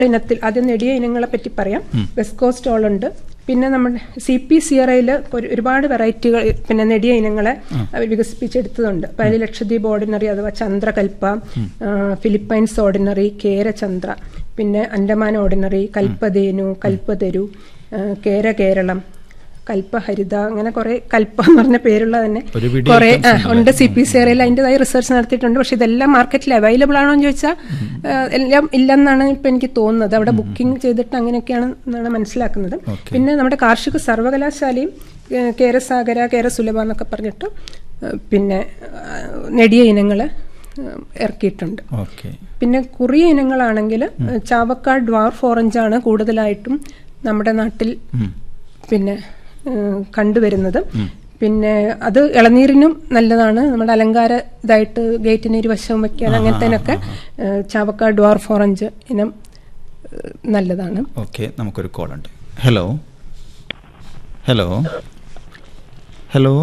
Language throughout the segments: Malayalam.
ഇനത്തിൽ ആദ്യം നെടിയ ഇനങ്ങളെ പറ്റി പറയാം വെസ്കോസ്റ്റോൾ ഉണ്ട് പിന്നെ നമ്മുടെ സി പി സിയറയിൽ ഒരുപാട് വെറൈറ്റികൾ പിന്നെ നെടിയ ഇനങ്ങളെ അവർ വികസിപ്പിച്ചെടുത്തതുണ്ട് അപ്പോൾ അതിൽ ലക്ഷദ്വീപ് ഓർഡിനറി അഥവാ ചന്ദ്രകൽപ്പ ആ, ഫിലിപ്പൈൻസ് ഓർഡിനറി കേരചന്ദ്ര പിന്നെ അൻഡമാൻ ഓർഡിനറി കൽപ്പതേനു കൽപ്പതരു ആ, കേര കേരളം കൽപ്പഹരിത അങ്ങനെ കുറെ കൽപ്പ എന്ന് പറഞ്ഞ പേരുള്ള തന്നെ ഒരു പിടി കുറെ items ആ, ഉണ്ടല്ലേ? ഉണ്ട് സി പി സി ആറിൽ അതിൻ്റെതായ റിസർച്ച് നടത്തിയിട്ടുണ്ട് പക്ഷെ ഇതെല്ലാം മാർക്കറ്റിൽ അവൈലബിൾ ആണോ എന്ന് ചോദിച്ചാൽ എല്ലാം ഇല്ലെന്നാണ് ഇപ്പൊ എനിക്ക് തോന്നുന്നത് അവിടെ ബുക്കിംഗ് ചെയ്തിട്ട് അങ്ങനെയൊക്കെയാണ് എന്നാണ് മനസ്സിലാക്കുന്നത് Okay. പിന്നെ നമ്മുടെ കാർഷിക സർവകലാശാലയും ഏഹ്, കേരസാഗര കേരസുലഭ എന്നൊക്കെ പറഞ്ഞിട്ട് ഏഹ്, പിന്നെ ഏഹ്, നെടിയ ഇനങ്ങൾ ഇറക്കിയിട്ടുണ്ട് ഓക്കെ പിന്നെ കുറിയ ഇനങ്ങളാണെങ്കിൽ ചാവക്കാട് ഡ്വാർഫ് ഓറഞ്ചാണ് കൂടുതലായിട്ടും നമ്മുടെ നാട്ടിൽ പിന്നെ ഏഹ്, കണ്ടുവരുന്നത് പിന്നെ അത് ഇളനീരിനും നല്ലതാണ് നമ്മുടെ അലങ്കാര ഇതായിട്ട് ഗേറ്റിന് ഇരുവശവും വെക്കാൻ അങ്ങനത്തേനൊക്കെ ഏഹ്, ചാവക്കാട് ഡ്വാർഫ് ഓറഞ്ച് ഇനം ഏഹ്, നല്ലതാണ് ഓക്കെ നമുക്കൊരു കോൾ ഉണ്ട് hello hello hello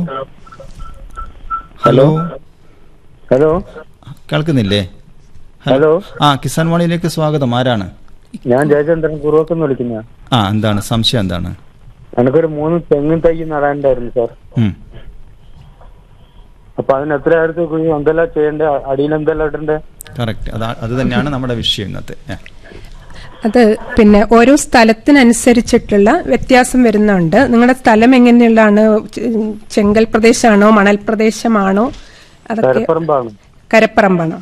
hello hello കേൾക്കുന്നില്ലേ ഹലോ ആ കിസാൻ വാണിയിലേക്ക് സ്വാഗതം ആരാണ് ഞാൻ ജയചന്ദ്രൻ കുറുവക്കെന്ന് വിളിക്കുന്ന ആ എന്താണ് സംശയം എന്താണ് എനിക്കൊരു മൂന്ന് തെങ്ങും തൈ നടാനുണ്ടായിരുന്നു സാർ ഉം. അപ്പൊ അതിന് എത്ര അടുത്ത് കുഴി എന്തെല്ലാം ചെയ്യണ്ടേ അടിയിൽ എന്തെല്ലാം ഇടണ്ടേ കറക്റ്റ് അതാ അത് തന്നെയാണ് നമ്മുടെ വിഷയം ഇന്നത്തെ ഏ. അത് പിന്നെ ഓരോ സ്ഥലത്തിനനുസരിച്ചിട്ടുള്ള വ്യത്യാസം വരുന്നുണ്ട് നിങ്ങളുടെ സ്ഥലം എങ്ങനെയുള്ളതാണ് ചെ- ചെങ്കൽ പ്രദേശമാണോ മണൽ പ്രദേശമാണോ അതൊക്കെ കരപ്പറമ്പാണ് കരപ്പറമ്പാണോ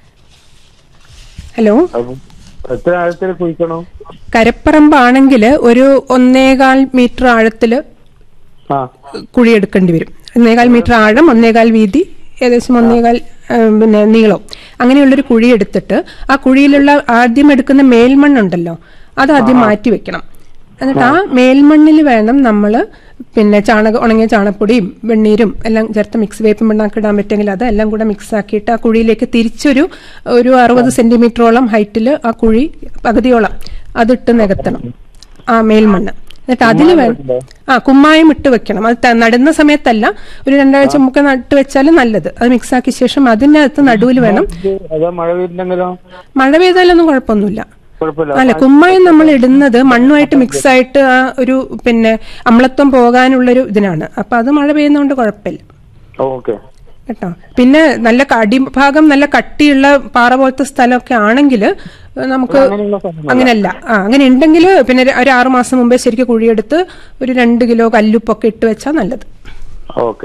ഹലോ അപ്പൊ എത്ര ആഴത്തിൽ കുഴിക്കണോ കരപ്പറമ്പാണെങ്കിൽ ഒരു ഒന്നേകാൽ മീറ്റർ ആഴത്തിൽ ആ കുഴിയെടുക്കേണ്ടി വരും ഒന്നേകാൽ മീറ്റർ ആഴം ഒന്നേകാൽ വീതി ഏകദേശം ഒന്നേകാൽ ആ, പിന്നെ നീളം അങ്ങനെയുള്ളൊരു കുഴി എടുത്തിട്ട് ആ കുഴിയിലുള്ള ആദ്യം എടുക്കുന്ന മേൽമണ്ണുണ്ടല്ലോ അത് ആദ്യം മാറ്റി വെക്കണം എന്നിട്ട് ആ മേൽമണ്ണിൽ വേണം നമ്മൾ പിന്നെ ചാണക ഉണങ്ങിയ ചാണകപ്പൊടിയും വെണ്ണീരും എല്ലാം ചേർത്ത് മിക്സ് വേപ്പും പിണ്ണാക്ക് ഇടാൻ പറ്റുമെങ്കിൽ അത് എല്ലാം കൂടെ മിക്സ് ആക്കിയിട്ട് ആ കുഴിയിലേക്ക് തിരിച്ചൊരു ഒരു അറുപത് സെന്റിമീറ്ററോളം ഹൈറ്റിൽ ആ കുഴി പകുതിയോളം അതിട്ട് നികത്തണം ആ മേൽമണ്ണ് എന്നിട്ട് അതിൽ വേണം ആ കുമ്മായം ഇട്ട് വെക്കണം അത് ത- നടുന്ന സമയത്തല്ല ഒരു രണ്ടാഴ്ച മുമ്പ് നട്ട് വെച്ചാൽ നല്ലത് അത് മിക്സ് ആക്കിയ ശേഷം അതിനകത്ത് നടുവിൽ വേണം ഇത് അതാ മഴ പെയ്തിട്ടുണ്ടെങ്കിലോ മഴ പെയ്താലൊന്നും കുഴപ്പമൊന്നുമില്ല കുഴപ്പമില്ല അല്ല കുമ്മായം നമ്മൾ ഇടുന്നത് മണ്ണുമായിട്ട് മിക്സ് ആയിട്ട് ആ ഒരു പിന്നെ അമ്ലത്വം പോകാനുള്ളൊരു ഇതിനാണ് അപ്പൊ അത് മഴ പെയ്യുന്നതുകൊണ്ട് കുഴപ്പമില്ല ഓക്കെ കേട്ടോ പിന്നെ നല്ല ക- അടിഭാഗം നല്ല കട്ടിയുള്ള പാറ പോലത്തെ സ്ഥലമൊക്കെ ആണെങ്കിൽ നമുക്ക് അങ്ങനെയുള്ള സ്ഥലം അങ്ങനെയല്ല ആ അങ്ങനെ ഉണ്ടെങ്കിൽ പിന്നെ ഒരു- ഒരു ആറു മാസം മുമ്പേ ശരിക്കും കുഴിയെടുത്ത് ഒരു രണ്ട് കിലോ കല്ലുപ്പൊക്കെ ഇട്ട് വെച്ചാൽ നല്ലത് ഓക്കെ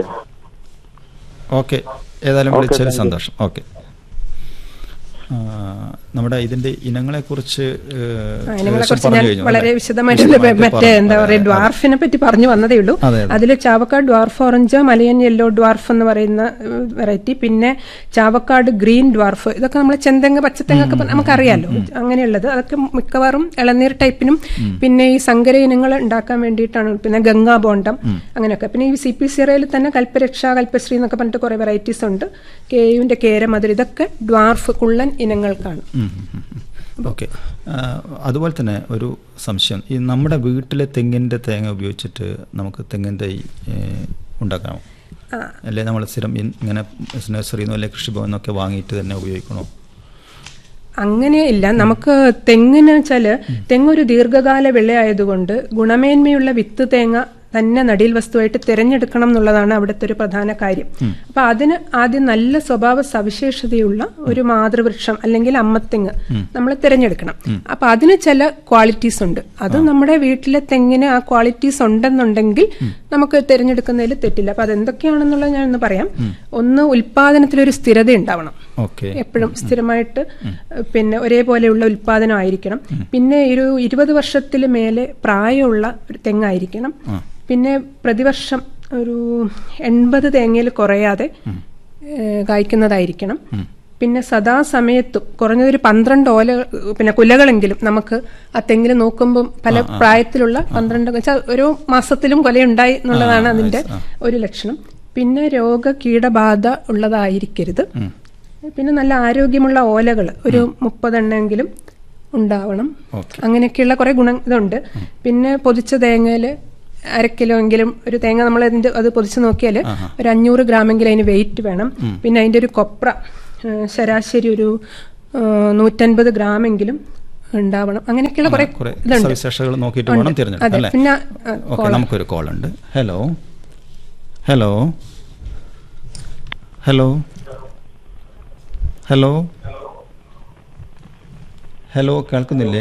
ഓക്കെ ഏതായാലും ഓക്കെ, വിളിച്ചതിൽ താങ്ക് യു. സന്തോഷം ഓക്കെ ആ, നമ്മുടെ ഇതിന്റെ ഇനങ്ങളെ കുറിച്ച് ആ, ഇതിനെ കുറിച്ച് ഞാൻ വളരെ വിശദമായിട്ട് മറ്റേ എന്താ പറയുക ഡ്വാർഫിനെ പറ്റി പറഞ്ഞു വന്നതേ ഉള്ളൂ അതെ, അതെ. അതിൽ Chavakkad dwarf orange Malayan yellow dwarf എന്ന് പറയുന്ന വെറൈറ്റി പിന്നെ ചാവക്കാട് ഗ്രീൻ ഡ്വാർഫ് ഇതൊക്കെ നമ്മൾ ചെന്തെങ്ങ് പച്ചത്തെങ്ങൊക്കെ പ- നമുക്കറിയാലോ അങ്ങനെയുള്ളത് അതൊക്കെ മിക്കവാറും ഇളനീർ ടൈപ്പിനും പിന്നെ ഈ സങ്കര ഇനങ്ങൾ ഉണ്ടാക്കാൻ വേണ്ടിയിട്ടാണ് പിന്നെ ഗംഗാ ബോണ്ടം അങ്ങനെയൊക്കെ പിന്നെ ഈ സി പി സിറയിൽ തന്നെ കൽപ്പരക്ഷ കൽപ്പശ്രീ എന്നൊക്കെ പറഞ്ഞിട്ട് കുറെ വെറൈറ്റീസ് ഉണ്ട് കേയുവിന്റെ കേരമധുര ഇതൊക്കെ ഡ്വാർഫ് കുള്ളൻ ഇനങ്ങൾക്കാണ് ഓക്കെ അതുപോലെ തന്നെ ഒരു സംശയം ഈ നമ്മുടെ വീട്ടിലെ തെങ്ങിൻ്റെ തേങ്ങ ഉപയോഗിച്ചിട്ട് നമുക്ക് തെങ്ങിൻ തൈ ഏ, ഉണ്ടാക്കാമോ ആ, അല്ലെ നമ്മൾ സ്ഥിരം ഇൻ- ഇങ്ങനെ നഴ്സറിയിൽ നിന്നോ അല്ലെങ്കിൽ കൃഷിഭവനിൽ നിന്നൊക്കെ വാങ്ങിയിട്ട് തന്നെ ഉപയോഗിക്കണോ അങ്ങനെ ഇല്ല നമുക്ക് തെങ്ങിന് വെച്ചാല് തെങ്ങ് ഒരു ദീർഘകാല വിളയായതുകൊണ്ട് ഗുണമേന്മയുള്ള വിത്ത് തേങ്ങ തന്നെ നടീൽ വസ്തുവായിട്ട് തിരഞ്ഞെടുക്കണം എന്നുള്ളതാണ് അവിടുത്തെ ഒരു പ്രധാന കാര്യം അപ്പൊ അതിന് ആദ്യം നല്ല സ്വഭാവ സവിശേഷതയുള്ള ഒരു മാതൃവൃക്ഷം അല്ലെങ്കിൽ അമ്മത്തെങ്ങ് നമ്മൾ തിരഞ്ഞെടുക്കണം അപ്പൊ അതിന് ചില ക്വാളിറ്റീസ് ഉണ്ട് അത് നമ്മുടെ വീട്ടിലെ തെങ്ങിന് ആ ക്വാളിറ്റീസ് ഉണ്ടെന്നുണ്ടെങ്കിൽ നമുക്ക് തിരഞ്ഞെടുക്കുന്നതിൽ തെറ്റില്ല അപ്പൊ അതെന്തൊക്കെയാണെന്നുള്ളത് ഞാൻ ഒന്ന് പറയാം ഒന്ന് ഉൽപാദനത്തിലൊരു സ്ഥിരത ഉണ്ടാവണം ഓക്കെ എപ്പോഴും സ്ഥിരമായിട്ട് പിന്നെ ഒരേപോലെയുള്ള ഉൽപാദനമായിരിക്കണം പിന്നെ ഒരു ഇരുപത് വർഷത്തിൽ മേലെ പ്രായമുള്ള ഒരു തെങ്ങായിരിക്കണം പിന്നെ പ്രതിവർഷം ഒരു എൺപത് തേങ്ങയിൽ കുറയാതെ ഏഹ്, കായ്ക്കുന്നതായിരിക്കണം പിന്നെ സദാസമയത്തും കുറഞ്ഞതൊരു പന്ത്രണ്ട് ഓല പിന്നെ കുലകളെങ്കിലും നമുക്ക് ആ തെങ്ങിൽ നോക്കുമ്പോൾ പല പ്രായത്തിലുള്ള പന്ത്രണ്ട് വെച്ചാൽ ഓരോ മാസത്തിലും കൊലയുണ്ടായി എന്നുള്ളതാണ് അതിന്റെ ഒരു ലക്ഷണം പിന്നെ രോഗ കീടബാധ ഉള്ളതായിരിക്കരുത് പിന്നെ നല്ല ആരോഗ്യമുള്ള ഓലകൾ ഒരു മുപ്പതെണ്ണമെങ്കിലും ഉണ്ടാവണം ഓക്കെ അങ്ങനെയൊക്കെയുള്ള കുറെ ഗുണം ഇതുണ്ട് പിന്നെ പൊതിച്ച തേങ്ങയില് അര കിലോ എങ്കിലും ഒരു തേങ്ങ നമ്മൾ അതിന്റെ അത് പൊതിച്ച് നോക്കിയാൽ ഒരു അഞ്ഞൂറ് ഗ്രാമെങ്കിലും അതിന് വെയിറ്റ് വേണം പിന്നെ അതിന്റെ ഒരു കൊപ്ര ആ, ശരാശരി ഒരു ആ, നൂറ്റൻപത് ഗ്രാമെങ്കിലും ഉണ്ടാവണം അങ്ങനെയൊക്കെയുള്ള കുറെ കുറെ ഇതുണ്ട് സവിശേഷതകൾ നോക്കിയിട്ട് ഉണ്ട്. വേണം തിരഞ്ഞെടുക്കാൻ അതെ അല്ലേ പിന്നെ ആ, ഓക്കെ കോളം. നമുക്കൊരു കോൾ ഉണ്ട് hello hello hello hello hello കേൾക്കുന്നില്ലേ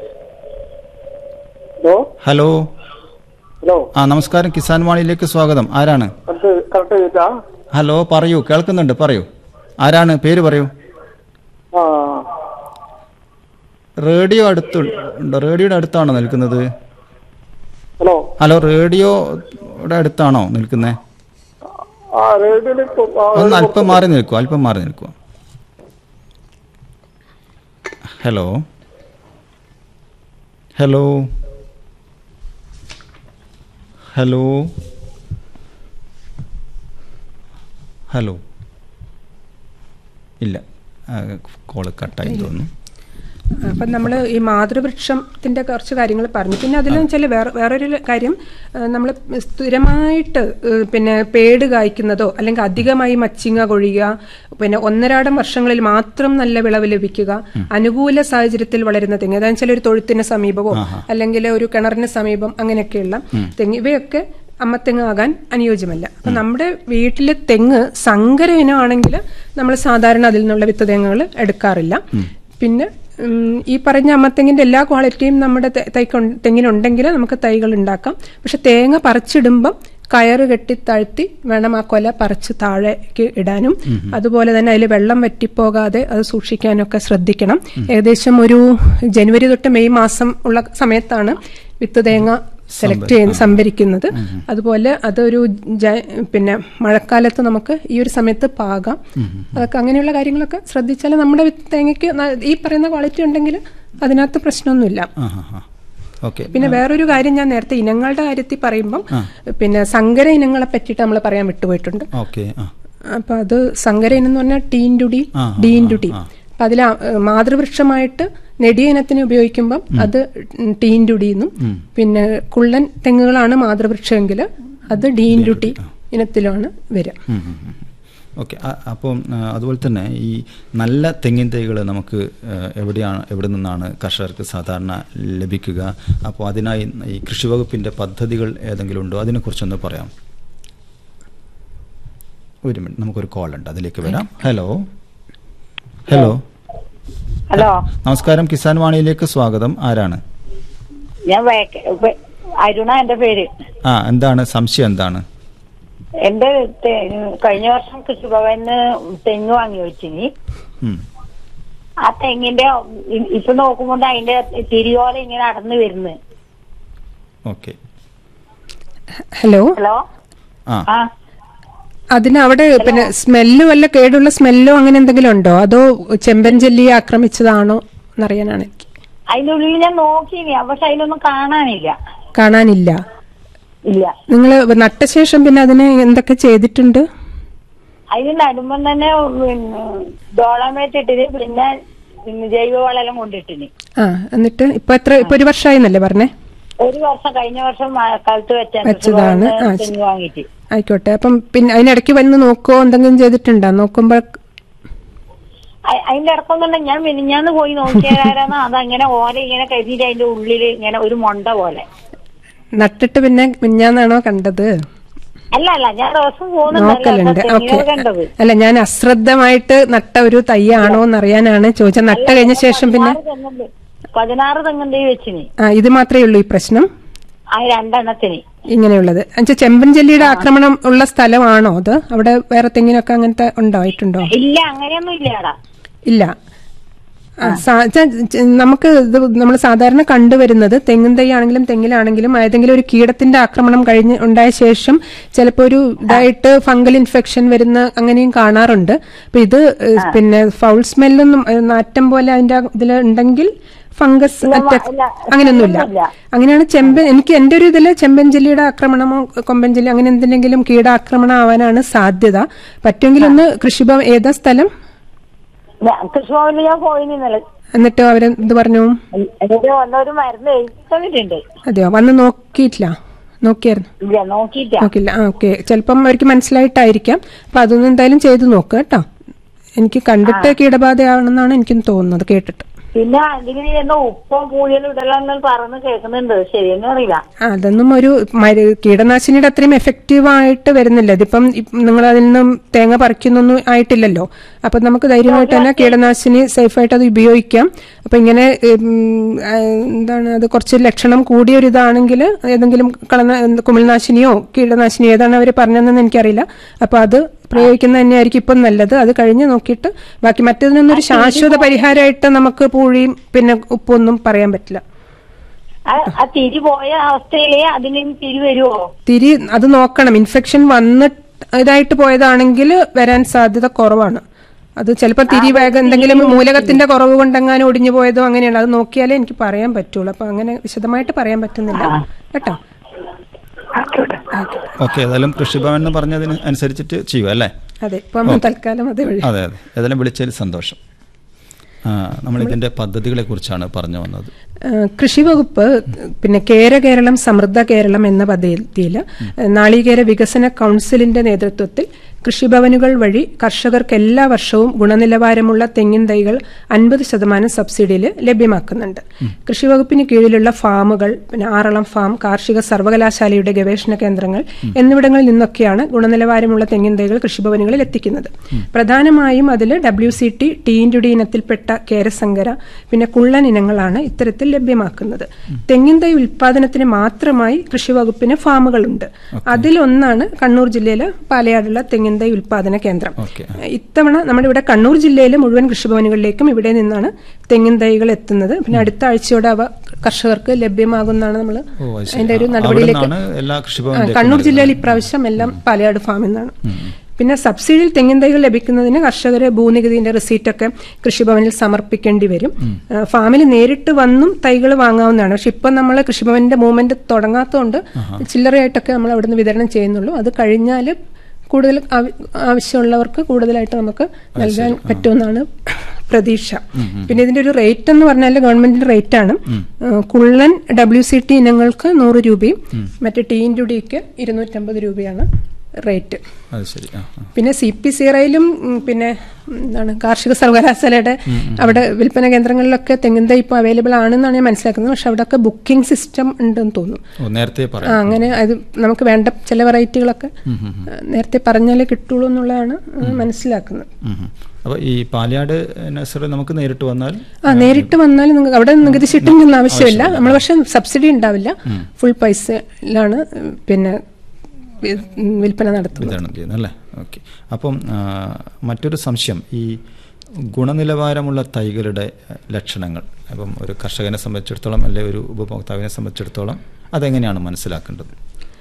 ഹലോ ഹലോ ഹലോ ആ നമസ്കാരം കിസാൻ വാണിയിലേക്ക് സ്വാഗതം ആരാണ് കറക്റ്റ് കറക്റ്റ് ചെയ്താ ഹലോ പറയൂ കേൾക്കുന്നുണ്ട് പറയൂ ആരാണ് പേര് പറയൂ ആ റേഡിയോ അടുത്തുണ്ടോ റേഡിയോയുടെ അടുത്താണോ നിൽക്കുന്നത് ഹലോ ഹലോ റേഡിയോയുടെ അടുത്താണോ നിൽക്കുന്നത് ആ റേഡിയോയിൽ ഒന്ന് അല്പം മാറി നിൽക്കുക അല്പം മാറി നിൽക്കുക ഹലോ ഹലോ ഹലോ ഹലോ ഇല്ല കോള് കട്ടായി തോന്നുന്നു അപ്പം നമ്മൾ ഈ മാതൃവൃക്ഷത്തിൻ്റെ കുറച്ച് കാര്യങ്ങൾ പറഞ്ഞു പിന്നെ അതിലും ചില വേറെ വേറൊരു കാര്യം നമ്മൾ സ്ഥിരമായിട്ട് ഏഹ്, പിന്നെ പേട് കായ്ക്കുന്നതോ അല്ലെങ്കിൽ അധികമായി മച്ചിങ്ങ കൊഴിയുക പിന്നെ ഒന്നരാടം വർഷങ്ങളിൽ മാത്രം നല്ല വിളവ് ലഭിക്കുക അനുകൂല സാഹചര്യത്തിൽ വളരുന്ന തെങ്ങ് അതായത് ചില ഒരു തൊഴുത്തിന് സമീപമോ അല്ലെങ്കിൽ ഒരു കിണറിന് സമീപം അങ്ങനെയൊക്കെയുള്ള തെങ്ങ് ഇവയൊക്കെ അമ്മത്തെങ്ങ് ആകാൻ അനുയോജ്യമല്ല അപ്പൊ നമ്മുടെ വീട്ടിലെ തെങ്ങ് സങ്കര ഇനമാണെങ്കിൽ നമ്മൾ സാധാരണ അതിൽ നിന്നുള്ള വിത്ത് തെങ്ങുകൾ എടുക്കാറില്ല പിന്നെ ഉം, ഈ പറഞ്ഞ അമ്മത്തെങ്ങിന്റെ എല്ലാ ക്വാളിറ്റിയും നമ്മുടെ തെ- തൈക്ക് തെങ്ങിനുണ്ടെങ്കിൽ നമുക്ക് തൈകൾ ഉണ്ടാക്കാം പക്ഷെ തേങ്ങ പറിച്ചിടുമ്പം കയറ് കെട്ടി താഴ്ത്തി വേണം ആ കൊല പറിച്ച് താഴേക്ക് ഇടാനും അതുപോലെ തന്നെ അതിൽ വെള്ളം വറ്റിപ്പോകാതെ അത് സൂക്ഷിക്കാനൊക്കെ ശ്രദ്ധിക്കണം ഏകദേശം ഒരു ജനുവരി തൊട്ട് മെയ് മാസം ഉള്ള സമയത്താണ് വിത്ത് തേങ്ങ സെലക്ട് ചെയ്യുന്ന സംഭരിക്കുന്നത് അതുപോലെ അതൊരു ജ- പിന്നെ മഴക്കാലത്ത് നമുക്ക് ഈ ഒരു സമയത്ത് പാകാം അതൊക്കെ അങ്ങനെയുള്ള കാര്യങ്ങളൊക്കെ ശ്രദ്ധിച്ചാൽ നമ്മുടെ വിത്ത് തേങ്ങയ്ക്ക് ന- ഈ പറയുന്ന ക്വാളിറ്റി ഉണ്ടെങ്കിൽ അതിനകത്ത് പ്രശ്നമൊന്നുമില്ല ആ ഹാ ഹാ ഓക്കെ പിന്നെ വേറൊരു കാര്യം ഞാൻ നേരത്തെ ഇനങ്ങളുടെ കാര്യത്തിൽ പറയുമ്പം പിന്നെ സങ്കര ഇനങ്ങളെ പറ്റിയിട്ട് നമ്മൾ പറയാൻ വിട്ടുപോയിട്ടുണ്ട് ഓക്കെ ആ അപ്പൊ അത് സങ്കര ഇനം എന്ന് പറഞ്ഞാൽ ടീൻ ടു ഡി ആ, ആ, ഡീൻ ആ, ടു ഡി ആ. അപ്പൊ അതിൽ മാതൃവൃക്ഷമായിട്ട് നെടിയ ഇനത്തിന് ഉപയോഗിക്കുമ്പം അത് ടീൻ ടു ഡി എന്നും പിന്നെ കുള്ളൻ തെങ്ങുകളാണ് മാതൃവൃക്ഷമെങ്കിൽ അത് ഡീൻ ടു ടി ഇനത്തിലാണ് വരിക ഓക്കെ അപ്പം ആ, അതുപോലെ തന്നെ ഈ നല്ല തെങ്ങിൻ തൈകൾ നമുക്ക് ആ, എവിടെയാണ് എവിടെ നിന്നാണ് കർഷകർക്ക് സാധാരണ ലഭിക്കുക അപ്പോൾ അതിനായി ഈ കൃഷി വകുപ്പിൻ്റെ പദ്ധതികൾ ഏതെങ്കിലും ഉണ്ടോ അതിനെക്കുറിച്ചൊന്ന് പറയാം ഒരു മിനിറ്റ് നമുക്കൊരു കോൾ ഉണ്ട് അതിലേക്ക് വരാം ഹലോ ഹലോ ഹലോ നമസ്കാരം കിസാൻ വാണിയിലേക്ക് സ്വാഗതം ആരാണ് ഞാൻ വേക്ക- വെ- അരുണ എന്റെ പേര് ആ എന്താണ് സംശയം എന്താണ് എന്റെ തെ- കഴിഞ്ഞ വർഷം കൃഷിഭവന് തെങ്ങ് വാങ്ങി വെച്ചിനി ഉം. ആ തെങ്ങിന്റെ ഇ- ഇപ്പൊ നോക്കുമ്പോൾ അതിന്റെ തിരിയോല ഇങ്ങനെ അടന്നു വരുന്നു ഓക്കെ ഹലോ ഹലോ ആ ആ അതിന് അവിടെ പിന്നെ സ്മെല്ല് വല്ല കേടുള്ള സ്മെല്ലോ അങ്ങനെ എന്തെങ്കിലും ഉണ്ടോ അതോ ചെമ്പൻ ജെല്ലിയെ ആക്രമിച്ചതാണോ എന്നറിയാനാണ് എനിക്ക് അതിന്റെ ഉള്ളിൽ ഞാൻ നോക്കിനി പക്ഷെ അതിലൊന്നും കാണാനില്ല കാണാനില്ല ഇല്ല നിങ്ങൾ നട്ട ശേഷം പിന്നെ അതിന് എന്തൊക്കെ ചെയ്തിട്ടുണ്ട് അതിന് നടുമ്പം തന്നെ പിന്നെ ഡോളമേറ്റ് ഇട്ടിന് പിന്നെ പിന്നെ ജൈവവളം കൊണ്ടിട്ടിന് ആ എന്നിട്ട് ഇപ്പൊ എത്ര ഇപ്പൊ ഒരു വർഷമായി എന്നല്ലേ പറഞ്ഞേ ഒരു വർഷം കഴിഞ്ഞ വർഷം മഴക്കാലത്ത് വെച്ചാണ് വെച്ചതാണ്. കൃഷിഭവനിന്ന് ആ, തെങ്ങ് വാങ്ങിയിട്ട് ആയിക്കോട്ടെ അപ്പം പിന്നെ അതിനിടയ്ക്ക് വന്ന് നോക്കുവോ എന്തെങ്കിലും ചെയ്തിട്ടുണ്ടോ നോക്കുമ്പോൾ അ- അതിന്റെ ഇടക്കൊന്നുണ്ട് ഞാൻ മിനിഞ്ഞാന്ന് പോയി നോക്കിയാരാണ് അതങ്ങനെ ഓല ഇങ്ങനെ കരിഞ്ഞിട്ട് അതിന്റെ ഉള്ളില് ഇങ്ങനെ ഒരു മൊണ്ട പോലെ നട്ടിട്ട് പിന്നെ മിഞ്ഞാന്നാണോ കണ്ടത് അല്ല അല്ല ഞാൻ ദിവസം നോക്കലുണ്ട് പോകുന്നുണ്ട് ഓക്കെ കണ്ടത് അല്ല ഞാൻ അശ്രദ്ധമായിട്ട് നട്ട ഒരു തൈയാണോ എന്നറിയാനാണ് ചോദിച്ചത് നട്ട കഴിഞ്ഞ ശേഷം പിന്നെ പതിനാറ് തെങ്ങുണ്ട് പതിനാറ് തെങ്ങുണ്ട് വെച്ചിന് ആ ഇത് മാത്രമേ ഉള്ളൂ ഈ പ്രശ്നം ആ രണ്ടെണ്ണത്തിന് ഇങ്ങനെയുള്ളത് എന്നുവെച്ചാൽ ചെമ്പൻ ജെല്ലിയുടെ ആക്രമണം ഉള്ള സ്ഥലമാണോ അത് അവിടെ വേറെ തെങ്ങിനൊക്കെ അങ്ങനത്തെ ഉണ്ടായിട്ടുണ്ടോ ഇല്ല അങ്ങനെയൊന്നും ഇല്ലാടാ ഇല്ല ആ, സാ- ച- ച- നമുക്ക് ഇത് നമ്മൾ സാധാരണ കണ്ടുവരുന്നത് തെങ്ങിൻ തൈ ആണെങ്കിലും തെങ്ങിലാണെങ്കിലും ഏതെങ്കിലും ഒരു കീടത്തിന്റെ ആക്രമണം കഴിഞ്ഞ് ഉണ്ടായ ശേഷം ചിലപ്പോൾ ഒരു ഇതായിട്ട് ഫംഗൽ ഇൻഫെക്ഷൻ വരുന്ന അങ്ങനെയും കാണാറുണ്ട് അപ്പൊ ഇത് ഏഹ്, പിന്നെ ഫൗൾ സ്മെല്ലൊന്നും ഏഹ്, നാറ്റം പോലെ അതിന്റെ ഇതിൽ ഉണ്ടെങ്കിൽ ഫംഗസ് അറ്റാക്ക് ഇല്ല, അങ്ങനെയൊന്നുമില്ല ഒന്നുമില്ല. അങ്ങനെയാണ് ചെമ്പൻ എനിക്ക് എന്റെ ഒരു ഇതില് ചെമ്പൻ ജെല്ലിയുടെ ആക്രമണമോ കൊമ്പൻ ജെല്ലി അങ്ങനെ എന്തിനെങ്കിലും കീടാക്രമണം ആവാനാണ് സാധ്യത പറ്റുമെങ്കിൽ ഒന്ന് കൃഷിഭവൻ ഏതാ സ്ഥലം ഞാൻ കൃഷിഭവനിൽ ഞാൻ പോയി നിന്നല്ലേ എന്നിട്ട് അവര് ഇത് പറഞ്ഞു എന്നിട്ട് വന്നൊരു മരുന്ന് എഴുതി തന്നിട്ടുണ്ട് അതെയോ വന്ന് നോക്കിയിട്ടില്ല നോക്കിയായിരുന്നു ഇല്ല നോക്കിയില്ല നോക്കില്ല ആ ഓക്കെ ചിലപ്പം അവർക്ക് മനസ്സിലായിട്ടായിരിക്കാം അപ്പൊ അതൊന്നും എന്തായാലും ചെയ്തു നോക്കുക കേട്ടോ എനിക്ക് കണ്ടിട്ട് കീടബാധയാവണമെന്നാണ് എനിക്കും തോന്നുന്നത് കേട്ടിട്ട് പിന്നെ അതിന് എന്തോ ഉപ്പും പൂയലും ഇടലെന്ന് പറഞ്ഞ് കേൾക്കുന്നുണ്ട് ശരിയെന്ന് അറിയില്ല ആ, അതൊന്നും ഒരു മരു കീടനാശിനിയുടെ അത്രയും എഫക്റ്റീവ് ആയിട്ട് വരുന്നില്ല ഇതിപ്പം നിങ്ങൾ അതിൽ നിന്നും തേങ്ങ പറിക്കുന്നൊന്നും ആയിട്ടില്ലല്ലോ അപ്പൊ നമുക്ക് ധൈര്യമായിട്ട് തന്നെ കീടനാശിനി സേഫായിട്ട് അത് ഉപയോഗിക്കാം അപ്പൊ ഇങ്ങനെ ഉം, ആ, എന്താണ് അത് കുറച്ച് ലക്ഷണം കൂടിയ ഒരു ഇതാണെങ്കിൽ ഏതെങ്കിലും കളന എന്ത് കുമിൾനാശിനിയോ കീടനാശിനിയോ ഏതാണ് അവർ പറഞ്ഞതെന്ന് എനിക്കറിയില്ല അപ്പൊ അത് പ്രയോഗിക്കുന്നത് തന്നെയായിരിക്കും ഇപ്പം നല്ലത് അത് കഴിഞ്ഞ് നോക്കിയിട്ട് ബാക്കി മറ്റേതിനൊന്നും ഒരു ശാശ്വത പരിഹാരമായിട്ട് നമുക്ക് പൂഴിയും പിന്നെ ഉപ്പൊന്നും പറയാൻ പറ്റില്ല ആ- ആ തിരി പോയ അവസ്ഥയിലേ അതിന് തിരി വരുമോ തിരി അത് നോക്കണം ഇൻഫെക്ഷൻ വന്നിട്ട് ഇതായിട്ട് പോയതാണെങ്കിൽ വരാൻ സാധ്യത കുറവാണ് അത് ചിലപ്പോൾ തിരി വേഗം എന്തെങ്കിലും മൂലകത്തിന്റെ കുറവ് കൊണ്ടെങ്ങാനും ഒടിഞ്ഞു പോയതോ അങ്ങനെയാണ് അത് നോക്കിയാലേ എനിക്ക് പറയാൻ പറ്റുള്ളൂ അപ്പൊ അങ്ങനെ വിശദമായിട്ട് പറയാൻ പറ്റുന്നില്ല കേട്ടോ ഓക്കെ ഏതായാലും കൃഷിഭവൻ എന്ന് പറഞ്ഞതിന് അനുസരിച്ചിട്ട് ചെയ്യും അല്ലേ അതെ ഇപ്പൊ നമ്മൾ തൽക്കാലം അതേ വഴി അതെ അതെ ഏതായാലും വിളിച്ചതിൽ സന്തോഷം ആ, നമ്മൾ ഇതിന്റെ പദ്ധതികളെ കുറിച്ചാണ് പറഞ്ഞു വന്നത് ഏഹ് കൃഷി വകുപ്പ് പിന്നെ കേര കേരളം സമൃദ്ധ കേരളം എന്ന പദ്ധതിയിൽ നാളികേര വികസന കൗൺസിലിന്റെ നേതൃത്വത്തിൽ കൃഷിഭവനുകൾ വഴി കർഷകർക്ക് എല്ലാ വർഷവും ഗുണനിലവാരമുള്ള തെങ്ങിൻ തൈകൾ അൻപത് ശതമാനം സബ്സിഡിയിൽ ലഭ്യമാക്കുന്നുണ്ട് കൃഷി വകുപ്പിന് കീഴിലുള്ള ഫാമുകൾ പിന്നെ ആറളം ഫാം കാർഷിക സർവകലാശാലയുടെ ഗവേഷണ കേന്ദ്രങ്ങൾ എന്നിവിടങ്ങളിൽ നിന്നൊക്കെയാണ് ഗുണനിലവാരമുള്ള തെങ്ങിൻ തൈകൾ കൃഷിഭവനുകളിൽ എത്തിക്കുന്നത് പ്രധാനമായും അതിൽ ഡബ്ല്യു സി ടി ടീൻറ്റുടി ഇനത്തിൽപ്പെട്ട കേരസങ്കര പിന്നെ കുള്ളൻ ഇനങ്ങളാണ് ഇത്തരത്തിൽ ലഭ്യമാക്കുന്നത് തെങ്ങിൻ തൈ ഉൽപാദനത്തിന് മാത്രമായി കൃഷി വകുപ്പിന് ഫാമുകളുണ്ട് അതിലൊന്നാണ് കണ്ണൂർ ജില്ലയിലെ പാലയാടുള്ള തെങ്ങിൻ തൈ ഉൽപാദന കേന്ദ്രം ഓക്കെ ഇത്തവണ നമ്മുടെ ഇവിടെ കണ്ണൂർ ജില്ലയിലെ മുഴുവൻ കൃഷിഭവനുകളിലേക്കും ഇവിടെ നിന്നാണ് തെങ്ങിൻ തൈകൾ എത്തുന്നത് പിന്നെ അടുത്ത ആഴ്ചയോടെ അവ കർഷകർക്ക് ലഭ്യമാകുന്നതാണ് നമ്മൾ ഓ അത് ശരി. അതിന്റെ ഒരു ആ, നടപടിയിലേക്ക് അവിടുന്നാണ് എല്ലാ ആ, കൃഷിഭവനിലേക്കും കണ്ണൂർ നൽകുന്നത്. ജില്ലയിൽ ഇപ്രാവശ്യം എല്ലാം പാലയാട് ഫാമിൽ നിന്നാണ് പിന്നെ സബ്സിഡിയിൽ തെങ്ങിൻ തൈകൾ ലഭിക്കുന്നതിന് കർഷകര് ഭൂനികുതിന്റെ റെസീറ്റൊക്കെ കൃഷിഭവനിൽ സമർപ്പിക്കേണ്ടി വരും ആ, ഫാമിൽ നേരിട്ട് വന്നും തൈകൾ വാങ്ങാവുന്നതാണ് പക്ഷെ ഇപ്പം നമ്മൾ കൃഷിഭവന്റെ മൂവ്മെന്റ് തുടങ്ങാത്തതുകൊണ്ട് ചില്ലറയായിട്ടൊക്കെ നമ്മൾ അവിടുന്ന് വിതരണം ചെയ്യുന്നുള്ളൂ അത് കഴിഞ്ഞാൽ കൂടുതൽ ആവ- ആവശ്യമുള്ളവർക്ക് കൂടുതലായിട്ട് നമുക്ക് നൽകാൻ പറ്റുമെന്നാണ് പ്രതീക്ഷ പിന്നെ ഇതിന്റെ ഒരു റേറ്റ് എന്ന് പറഞ്ഞാൽ ഗവൺമെന്റിന്റെ റേറ്റ് ആണ് ഏഹ് കുള്ളൻ ഡബ്ല്യു സി ടി ഇനങ്ങൾക്ക് നൂറ് രൂപയും മറ്റേ ടീൻ ടുടിക്ക് ഇരുന്നൂറ്റമ്പത് രൂപയാണ് റേറ്റ് അത് ശരി ആ ആ. പിന്നെ സി പി സീറയിലും ഉം, പിന്നെ ഉം, എന്താണ് കാർഷിക സർവകലാശാലയുടെ അവിടെ വിൽപ്പന കേന്ദ്രങ്ങളിലൊക്കെ തെങ്ങിൻ തൈ ഇപ്പോൾ അവൈലബിൾ ആണെന്നാണ് ഞാൻ മനസ്സിലാക്കുന്നത് പക്ഷെ അവിടെയൊക്കെ ബുക്കിംഗ് സിസ്റ്റം ഉണ്ടെന്ന് തോന്നുന്നു ഓ നേരത്തെ ആ പറയാം അങ്ങനെ അത് നമുക്ക് വേണ്ട ചില വെറൈറ്റികളൊക്കെ ആ, നേരത്തെ പറഞ്ഞാലേ കിട്ടുള്ളൂ എന്നുള്ളതാണ് ആ, മനസ്സിലാക്കുന്നത് ഉം, ഉം. അപ്പൊ ഈ പാലയാട് നഴ്സറി നമുക്ക് നേരിട്ട് വന്നാൽ ആ നേരിട്ട് വന്നാൽ നിങ്ങൾക്ക് അവിടെ നികുതി ചീട്ടിങ്ങൊന്നും ആവശ്യമില്ല നമ്മൾ പക്ഷെ സബ്സിഡി ഉണ്ടാവില്ല ഫുൾ പൈസയിലാണ് ഉം, പിന്നെ വി- ഉം, വിൽപ്പന നടത്തുന്നത് വിതരണം ചെയ്യുന്നത് അല്ലേ ഓക്കെ അപ്പം ആ, മറ്റൊരു സംശയം ഈ ഗുണനിലവാരമുള്ള തൈകളുടെ അഹ്, ലക്ഷണങ്ങൾ അപ്പം ഒരു കർഷകനെ സംബന്ധിച്ചിടത്തോളം അല്ലെ ഒരു ഉപഭോക്താവിനെ സംബന്ധിച്ചിടത്തോളം അതെങ്ങനെയാണ് മനസ്സിലാക്കേണ്ടത്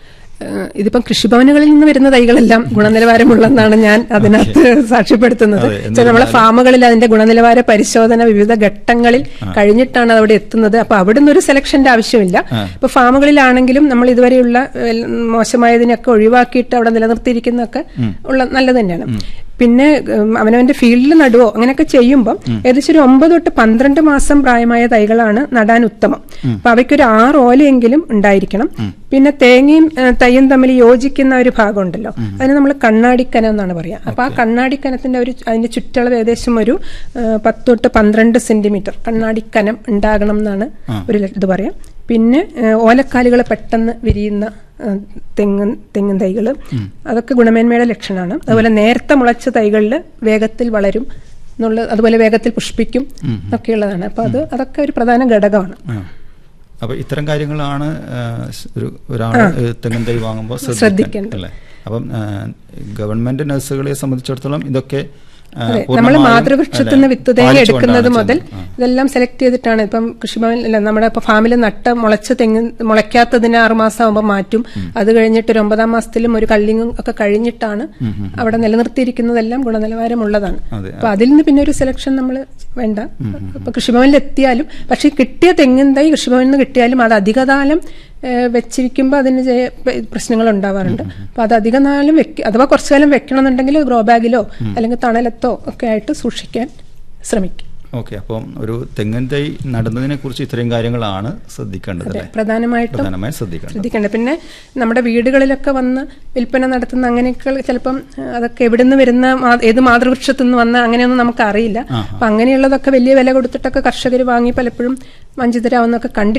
ഏഹ് ഇതിപ്പം കൃഷിഭവനുകളിൽ നിന്ന് വരുന്ന തൈകളെല്ലാം ഗുണനിലവാരമുള്ളതെന്നാണ് ഞാൻ അതിനകത്ത് സാക്ഷ്യപ്പെടുത്തുന്നത് അതെ, ചില നമ്മളെ ഫാമുകളിൽ അതിന്റെ ഗുണനിലവാര പരിശോധന വിവിധ ഘട്ടങ്ങളിൽ കഴിഞ്ഞിട്ടാണ് അത് അവിടെ എത്തുന്നത് അപ്പൊ അവിടുന്ന് ഒരു സെലക്ഷന്റെ ആവശ്യമില്ല ഇപ്പൊ ഫാമുകളിലാണെങ്കിലും നമ്മൾ ഇതുവരെയുള്ള ഏഹ്, മോശമായതിനൊക്കെ ഒഴിവാക്കിയിട്ട് അവിടെ നിലനിർത്തിയിരിക്കുന്നതൊക്കെ ഉള്ള നല്ലത് തന്നെയാണ് പിന്നെ ഉം, അവനവന്റെ ഫീൽഡിൽ നടുവോ അങ്ങനെയൊക്കെ ചെയ്യുമ്പോൾ ഏകദേശം ഒരു ഒമ്പത് തൊട്ട് പന്ത്രണ്ട് മാസം പ്രായമായ തൈകളാണ് നടാൻ ഉത്തമം അപ്പൊ അവയ്ക്കൊരു ആറ് ഓലയെങ്കിലും ഉണ്ടായിരിക്കണം പിന്നെ തേങ്ങയും ഏഹ്, തൈയും തമ്മിൽ യോജിക്കുന്ന ഒരു ഭാഗം ഉണ്ടല്ലോ അതിന് നമ്മൾ കണ്ണാടിക്കനം എന്നാണ് പറയാ അപ്പൊ ആ കണ്ണാടിക്കനത്തിന്റെ ഒരു അതിന്റെ ചുറ്റളവ് ഏകദേശം ഒരു ഏഹ്, പത്ത് തൊട്ട് പന്ത്രണ്ട് സെന്റിമീറ്റർ കണ്ണാടിക്കനം ഉണ്ടാകണം എന്നാണ് ഒരു ല- ഇത് പറയാം പിന്നെ ഏഹ്, ഓലക്കാലുകൾ പെട്ടെന്ന് വിരിയുന്ന ഏഹ്, തെങ്ങ് തെങ്ങിൻ തൈകൾ അതൊക്കെ ഗുണമേന്മയുടെ ലക്ഷണമാണ് അതുപോലെ നേരത്തെ മുളച്ച തൈകളിൽ വേഗത്തിൽ വളരും എന്നുള്ള അതുപോലെ വേഗത്തിൽ പുഷ്പിക്കും ഒക്കെയുള്ളതാണ് അപ്പൊ അത് അതൊക്കെ ഒരു പ്രധാന ഘടകമാണ് ആ. അപ്പൊ ഇത്തരം കാര്യങ്ങളാണ് ആ, സ് ഒരു ഒരാൾ തെങ്ങൻ തൈ വാങ്ങുമ്പോൾ ശ്രദ്ധിക്കേണ്ടത്. ശ്രദ്ധിക്കേണ്ടത് അല്ലേ അപ്പം ആ, ഗവൺമെന്റ് നഴ്സുകളെ സംബന്ധിച്ചിടത്തോളം ഇതൊക്കെ ആ, അതെ നമ്മൾ പൂർണ്ണമായും, മാതൃവൃക്ഷത്തിൽ അല്ലേ, നിന്ന് വിത്ത് തേങ്ങ പാലിച്ചുകൊണ്ടാണ് എടുക്കുന്നത് മുതൽ ചെയ്യുന്നത്. ആ. ഇതെല്ലാം സെലക്ട് ചെയ്തിട്ടാണ് ഇപ്പം കൃഷിഭവൻ അല്ല നമ്മുടെ ഇപ്പൊ ഫാമിൽ നട്ട മുളച്ച തെങ്ങ് മുളയ്ക്കാത്തതിന് ആറുമാസം ആകുമ്പോൾ മാറ്റും അത് കഴിഞ്ഞിട്ട് ഒരു ഒമ്പതാം മാസത്തിലും ഒരു കള്ളിങ്ങും ഒക്കെ കഴിഞ്ഞിട്ടാണ് അവിടെ നിലനിർത്തിയിരിക്കുന്നതെല്ലാം ഗുണനിലവാരമുള്ളതാണ് അതെ. അപ്പൊ അതിൽ നിന്ന് പിന്നെ ഒരു സെലക്ഷൻ നമ്മൾ വേണ്ട ഇപ്പൊ കൃഷിഭവനിൽ എത്തിയാലും പക്ഷെ കിട്ടിയ തെങ്ങിൻ തൈ കൃഷിഭവനിൽ നിന്ന് കിട്ടിയാലും അത് അധികകാലം ഏഹ്, വെച്ചിരിക്കുമ്പോൾ അതിന് ജയ- പ- പ്രശ്നങ്ങൾ ഉണ്ടാവാറുണ്ട് അപ്പൊ അത് അധിക നാളും വെക്ക അഥവാ കുറച്ചു കാലം വെക്കണമെന്നുണ്ടെങ്കിൽ ഗ്രോ ബാഗിലോ അല്ലെങ്കിൽ തണലത്തോ ഒക്കെ ആയിട്ട് സൂക്ഷിക്കാൻ ശ്രമിക്കും ഓക്കെ അപ്പം ഒരു തെങ്ങിൻ തൈ നടുന്നതിനെ കുറിച്ച് ഇത്രയും കാര്യങ്ങളാണ് ശ്രദ്ധിക്കേണ്ടത് അതെ അല്ലേ പ്രധാനമായിട്ടും പ്രധാനമായും ശ്രദ്ധിക്കേണ്ടത് ശ്രദ്ധിക്കേണ്ടത് പിന്നെ നമ്മുടെ വീടുകളിലൊക്കെ വന്ന് വിൽപ്പന നടത്തുന്ന അങ്ങനെയൊക്കെ ചിലപ്പം ആ, അതൊക്കെ എവിടെ നിന്ന് വരുന്ന മാ- ഏത് മാതൃവൃക്ഷത്തു നിന്ന് വന്ന അങ്ങനെയൊന്നും നമുക്ക് അറിയില്ല ആ, അപ്പൊ അങ്ങനെയുള്ളതൊക്കെ വലിയ വില കൊടുത്തിട്ടൊക്കെ കർഷകർ വാങ്ങി പലപ്പോഴും വഞ്ചിതരാവുന്നൊക്കെ കണ്ടിട്ടുണ്ട്